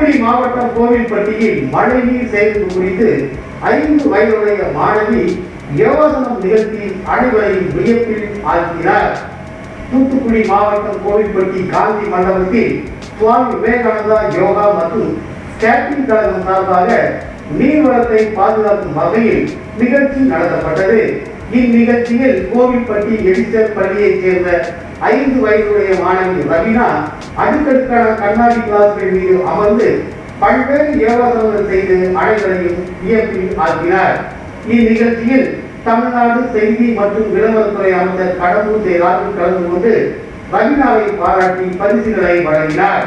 தூத்துக்குடி மாவட்டம் கோவில்பட்டியில் மழைநீர் சேமிப்பு குறித்து ஐந்து வயதுடைய மாணவி யோசனம் நிகழ்ச்சியில் அனைவரையும் வியப்பில் ஆழ்த்தினார் தூத்துக்குடி மாவட்டம் கோவில்பட்டி காந்தி மண்டபத்தில் சுவாமி விவேகானந்தா யோகா மற்றும் ஸ்கேட்டிங் கழகம் சார்பாக நீர்வளத்தை பாதுகாக்கும் வகையில் நிகழ்ச்சி நடத்தப்பட்டது இந்நிகழ்ச்சியில் கோவில்பட்டி எடிசர் பள்ளியைச் சேர்ந்த ஐந்து வயதுடைய மாணவி ரவினா அடுக்கடுக்கான கண்ணாடி கிளாஸ்கள் மீது அமர்ந்து பல்வேறு யோகாசனங்கள் செய்து அனைவரையும் வியப்பில் ஆக்கினார் இந்நிகழ்ச்சியில் தமிழ்நாடு செய்தி மற்றும் விளம்பரத்துறை அமைச்சர் கடம்பூர் ஜெயராஜு கலந்து கொண்டு ரவினாவை பாராட்டி பரிசுகளை வழங்கினார்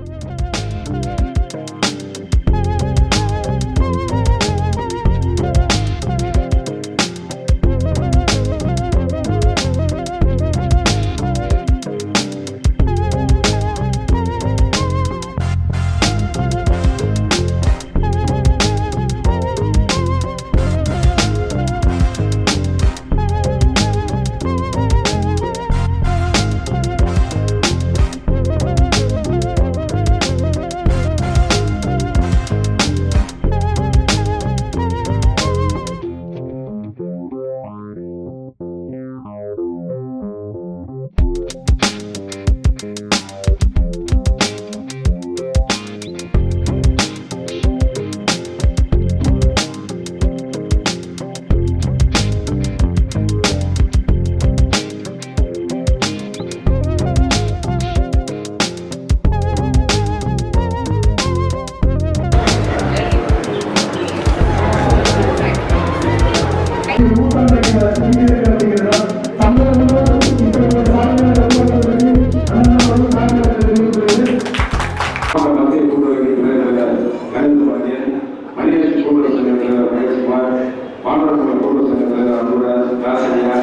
மத்திய கூட்டுறவு துணைத்தலைவர் கணித பாண்டியன் மணியரசு கூட்டுறவு சங்க தலைவர் மகேஷ்குமார் மாணவர் சங்க கூட்டுறவு சங்க தலைவர் அன்புராஜ் ராசையா